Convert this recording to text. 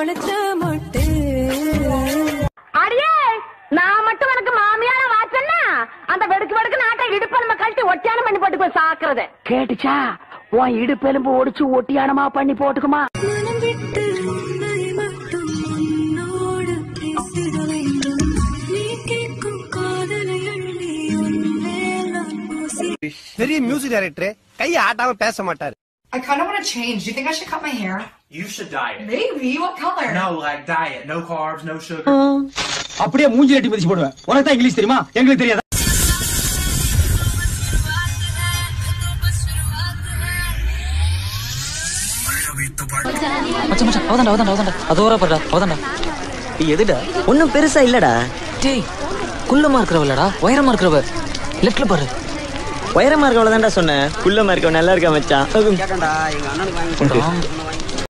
முளைச்ச மொட்டு அடியே நான் மட்டும் உனக்கு மாமியார வாச்சன்னா அந்த வெடுக்கு வெடுக்கு நாட்டை இடுப்பு நம்ம கழட்டி ஒட்டியானம் பண்ணி போட்டு போய் சாக்குறது கேட்டுச்சா உன் இடுப்பெலும்பு ஒடிச்சு ஒட்டியானமா பண்ணி போட்டுக்குமா மனம் விட்டு உன்னை மட்டும் உன்னோடு பேசிட வேண்டும் நீ கேட்கும் காதலை அள்ளி உன் மேல் நான் பூசி பெரிய மியூசிக் டைரக்டர் கையை ஆட்டாம பேச மாட்டாரு I kind of want to change. Do you think I should cut my hair? You should dye it. Maybe. What color? No, like diet. No carbs, no sugar. அப்படியே மூஞ்சி கட்டி மதிச்சு போடுவேன் உனக்கு தான் இங்கிலீஷ் தெரியுமா எங்களுக்கு தெரியாது மச்சான் மச்சான் அவதான்டா அவதான்டா அவதான்டா அது ஓரா பாருடா அவதான்டா எதுடா ஒன்னும் பெருசா இல்லடா டேய் குள்ளமா இருக்கிறவளடா உயரமா இருக்கிறவ லெஃப்ட்ல பாரு உயரமா இருக்கவள தான்டா சொன்னேன் குள்ளமா இருக்கவன் நல்லா இருக்கா மச்சான் உண்டா?